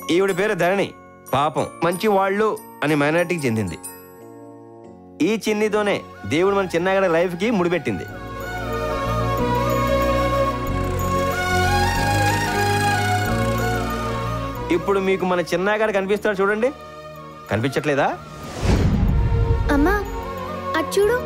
ఈవిడ పేరు ధరణి పాపం మంచి వాళ్ళు అని మైనారిటీకి చెందింది ఈ చిన్నితోనే దేవుడు మన చిన్నగడ లైఫ్కి ముడిపెట్టింది ఇప్పుడు మీకు మన చిన్నగాడు కనిపిస్తాడు చూడండి కనిపించట్లేదా అమ్మా అటు చూడు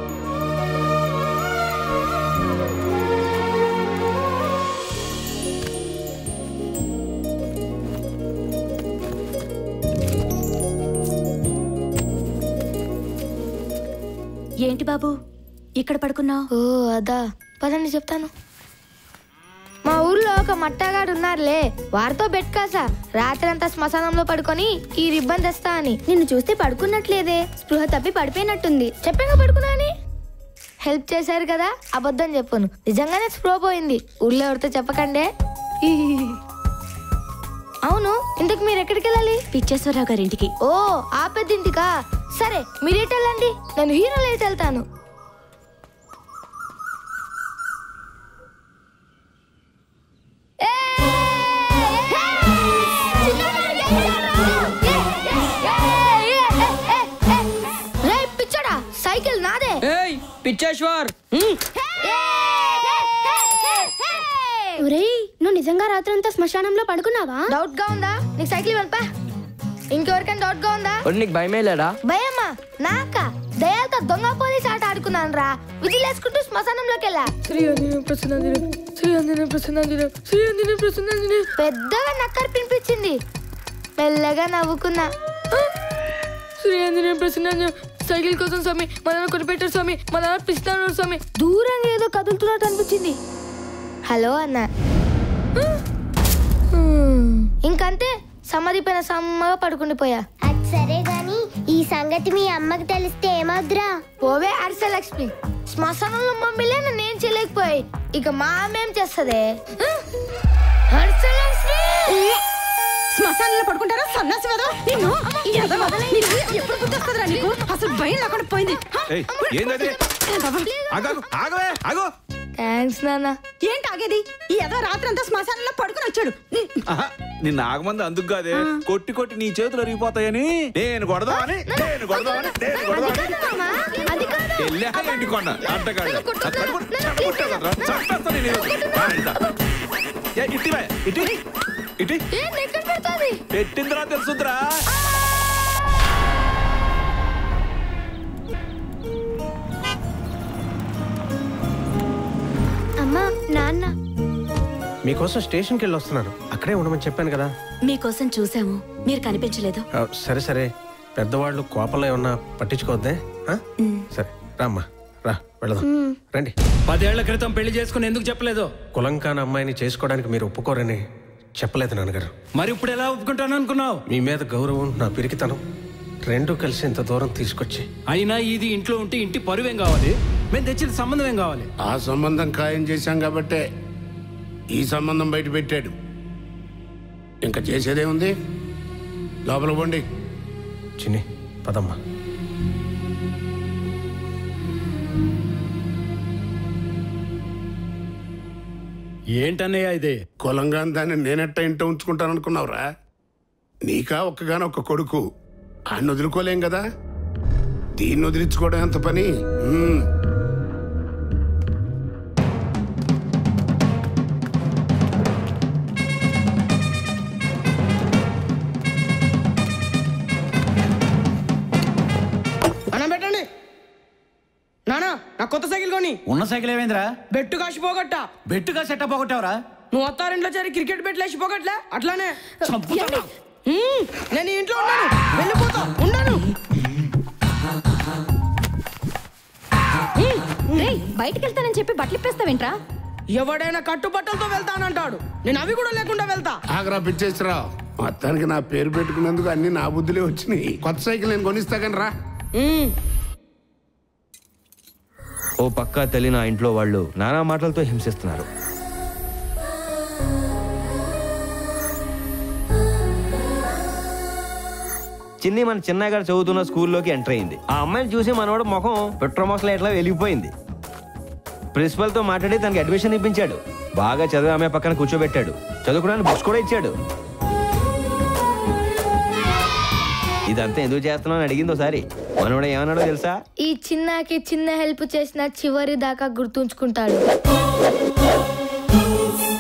ఏంటి బాబు ఇక్కడ పడుకున్నావు ఓ అదా పదండి చెప్తాను మా ఊర్లో ఒక మట్టగాడు ఉన్నారులే వారితో బెట్ కాసా రాత్రంతా శ్మశానంలో పడుకొని ఈ రిబ్బన్ తెస్తా అని నిన్ను చూస్తే పడుకున్నట్లేదే స్పృహ తప్పి పడిపోయినట్టుంది చెప్పాక పడుకున్నా అని హెల్ప్ చేశారు కదా అబద్ధం చెప్పను నిజంగానే స్పృహ పోయింది ఊర్లో ఎవరితో చెప్పకండే అవును ఇంతకు మీరు ఎక్కడికి వెళ్ళాలి పిచ్చేశ్వరరావు గారింటికి ఓ ఆ పెద్దింటికా సరే మీరు ఎటు వెళ్ళండి నేను హీరోలు ఎటు వెళ్తాను రేయ్ పిచ్చోడా సైకిల్ నాదే ఏయ్ పిచ్చేశ్వర్ ఒరేయ్ నువ్వు నిజంగా రాత్రంతా శ్మశానంలో పడుకున్నావా డౌట్ గా ఉందా నీకు సైకిల్ వెళ్పా ఇంకెవరికైనా డౌట్ గా ఉందా ఒరి నీకు భయమే లేడా భయమా నాక దయాలతో దొంగ పోలీస్ ఆట ఆడుకున్నాను రా విజిలేసుకుంటూ శ్మశానంలోకి వెళ్ళా పెద్దగా నక్కర్ పినిపించింది మెల్లగా నవ్వుకున్నా శ్రీఆంజనేయ ప్రసన్న సైకిల్ కోసం స్వామి మన నాన్న కొనిపెట్టారు స్వామి మన నాన్న పిస్తాను స్వామి దూరంగా ఏదో కదులుతున్నట్టు అనిపించింది హలో అన్న ఇంకంతే సమాధి పైన సమ్మగా పడుకుండిపోయా అది సరే గాని ఈ సంగతి మీ అమ్మకి తెలిస్తే ఏమవుద్రా పోవే అరిసెలక్ష్మి శ్మశానంలో మమ్మీలే నన్ను ఏం చేయలేకపోయాయి ఇక మా అమ్మ ఏం చేస్తుంది హర్షలక్ష్మి శ్మశానంలో పడుకుంటారా సన్నాసి వదా నిన్ను ఎదవ. నీకు ఎప్పుడు గుర్తొస్తుందిరా నీకు అసలు భయం లేకుండా పోయింది హ? ఏయ్, ఏందది? ఆగాగు, ఆగవే, ఆగు. థ్యాంక్స్ నాన్న ఏంటి ఆగేది ఈ ఎదో రాత్రంతా శ్మశానంలో పడుకుని వచ్చాడు నీ- ఆహా, నిన్న ఆగమంది అందుకు కాదే కొట్టి కొట్టి నీ చేతులు అరిగిపోతాయని నేను కొడదామని నేను కొడదామని నేను కొడదామని మామా, అది కాదు వెళ్ళా ఏంటి కొండ అడ్డగాడు చంపేస్తా నేను ఈరోజు. ఆ, ఇందా. ఏ, ఇట్టివే ఇట్టి ఇట్టి ఏ నెక్కడ పెడుతుంది పెట్టిందిరా తెలుసుద్రా అమ్మా నాన్న మీకోసం స్టేషన్కి వెళ్ళి వస్తున్నాను అక్కడే ఉండమని చెప్పాను కదా మీకోసం చూసాము మీరు కనిపించలేదు ఆ, సరే సరే పెద్దవాళ్ళు కోపంలో ఏమన్నా పట్టించుకోవద్దే ఆ? సరే రామ్మా రా వెళదాం రండి పదేళ్ల క్రితం పెళ్లి చేసుకుని ఎందుకు చెప్పలేదు కులంకాన అమ్మాయిని చేసుకోవడానికి మీరు ఒప్పుకోరని చెప్పలేదు నాన్నగారు మరి ఇప్పుడు ఎలా ఒప్పుకుంటాను అనుకున్నావు మీ మీద గౌరవం నా పిరికితనం రెండు కలిసి ఇంత దూరం తీసుకొచ్చి అయినా ఇది ఇంట్లో ఉంటే ఇంటి పరువేం కావాలి మేము తెచ్చిన సంబంధం ఏం కావాలి ఆ సంబంధం ఖాయం చేశాం కాబట్టే ఈ సంబంధం బయట పెట్టాడు ఇంకా చేసేదేముంది లోపల పోండి చిన్ని పదమ్మా ఏంటన్నయ్య ఇది కులంగా దాన్ని నేనెట్ట ఇంట ఉంచుకుంటాను అనుకున్నావురా నీకా ఒక్కగానో ఒక్క కొడుకు ఆయన వదులుకోలేం కదా దీన్ని వదిలించుకోవడం ఎంత పని ఉమ్. అన్నం పెట్టండి నానా నా కొత్త సైకిల్ కొని ఉన్న సైకిల్ ఏమైందిరా బెట్టు కాసి పోగొట్ట బెట్టుగా సెటప్ పోగొట్టావరా నువ్వు అత్తారింట్లో చేరి క్రికెట్ బెట్లు వేసి పోగొట్లే అట్లానే హ్మ్, నేను ఈ ఇంట్లో ఉన్నాను వెళ్ళిపోతా ఉన్నాను రేయ్, బయటికి వెళ్తానని చెప్పి బట్టలు ఇప్పేస్తావేంట్రా ఎవడైనా కట్టుబట్టలతో వెళ్తానంటాడు నేను అవి కూడా లేకుండా వెళ్తా ఆగరా పిచ్చేసిరా మొత్తానికి నా పేరు పెట్టుకున్నందుకు అన్ని నా బుద్ధులే వచ్చినాయి కొత్త సైకిల్ నేను కొనిస్తా కానీ రా హ్మ్. ఓ పక్క తల్లి నా ఇంట్లో వాళ్ళు నానా మాటలతో హింసిస్తున్నారు చిన్ని మన చిన్నగారు చదువుతున్న స్కూల్లోకి ఎంటర్ అయింది ఆ అమ్మాయిని చూసి మనోడు ముఖం పెట్రోమాక్స్లో ఎట్లా వెలిగిపోయింది ప్రిన్సిపల్తో మాట్లాడి తనకి అడ్మిషన్ ఇప్పించాడు బాగా చదివి ఆమె పక్కన కూర్చోబెట్టాడు చదువుకోవడానికి బుక్స్ కూడా ఇచ్చాడు ఇదంతా ఎందుకు చేస్తున్నావు అని అడిగింది ఒకసారి మనోడు ఏమన్నాడో తెలుసా ఈ చిన్నకి చిన్న హెల్ప్ చేసిన చివరి దాకా గుర్తుంచుకుంటాడు